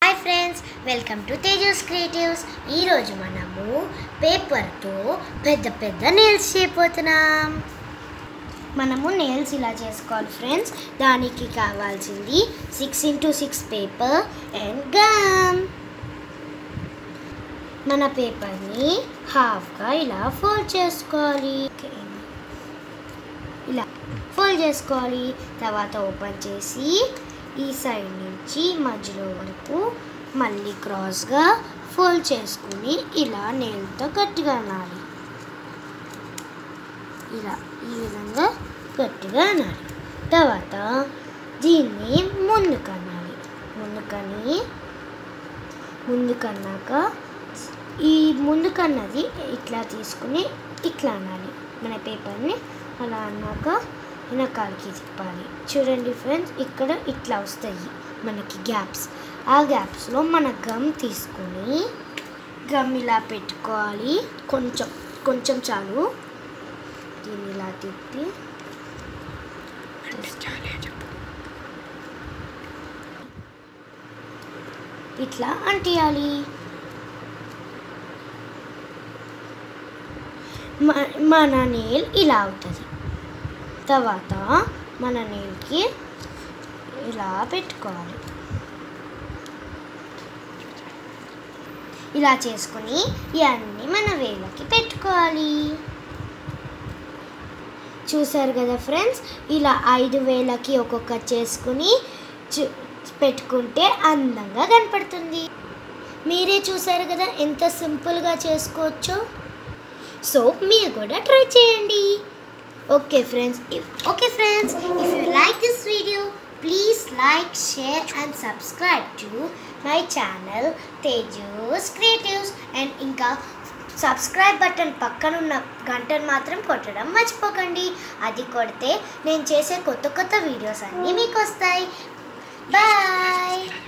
hi friends welcome to Tejas creatives ఈరోజు మనము పేపర్తో పెద్ద పెద్ద నెయిల్స్ చేయబోతున్నాం మనము నెయిల్స్ ఇలా చేసుకోవాలి ఫ్రెండ్స్ దానికి కావాల్సింది six into six paper and gum మన పేపర్ని హాఫ్గా ఇలా ఫోల్డ్ చేసుకోవాలి ఇలా ఫోల్డ్ చేసుకోవాలి తర్వాత ఓపెన్ చేసి ఈ సైడ్ నుంచి మధ్యలో వరకు మళ్ళీ క్రాస్గా ఫోల్డ్ చేసుకుని ఇలా నేలతో గట్టిగా అనాలి ఇలా ఈ విధంగా గట్టిగా అనాలి తర్వాత దీన్ని ముందుకు అనాలి ముందుకని ముందుకన్నాక ఈ ముందుకన్నది ఇట్లా తీసుకుని ఇట్లా అనాలి మన పేపర్ని అలా అన్నాక వెనకాలకి తిప్పాలి చూడండి ఫ్రెండ్స్ ఇక్కడ ఇట్లా వస్తాయి మనకి గ్యాప్స్ ఆ గ్యాప్స్లో మన గమ్ తీసుకొని గమ్ ఇలా పెట్టుకోవాలి కొంచెం కొంచెం చాలు దీన్ని ఇలా తిప్పి ఇట్లా అంటియాలి మ- మన నేల్ ఇలా అవుతుంది తర్వాత మన నేల్కి ఇలా పెట్టుకోవాలి ఇలా చేసుకుని ఇవన్నీ మన వేళ్ళకి పెట్టుకోవాలి చూసారు కదా ఫ్రెండ్స్ ఇలా ఐదు వేలకి ఒక్కొక్క చేసుకుని చు- పెట్టుకుంటే అందంగా కనపడుతుంది మీరే చూసారు కదా ఎంత సింపుల్గా చేసుకోవచ్చో సో మీరు కూడా ట్రై చేయండి okay friends okay friends if you like this video please like share and subscribe to my channel Tejus creatives and ఇంకా సబ్స్క్రైబ్ బటన్ పక్కనున్న గంటను మాత్రం కొట్టడం మర్చిపోకండి అది కొడితే నేను చేసే కొత్త కొత్త వీడియోస్ అన్నీ మీకు వస్తాయి బాయ్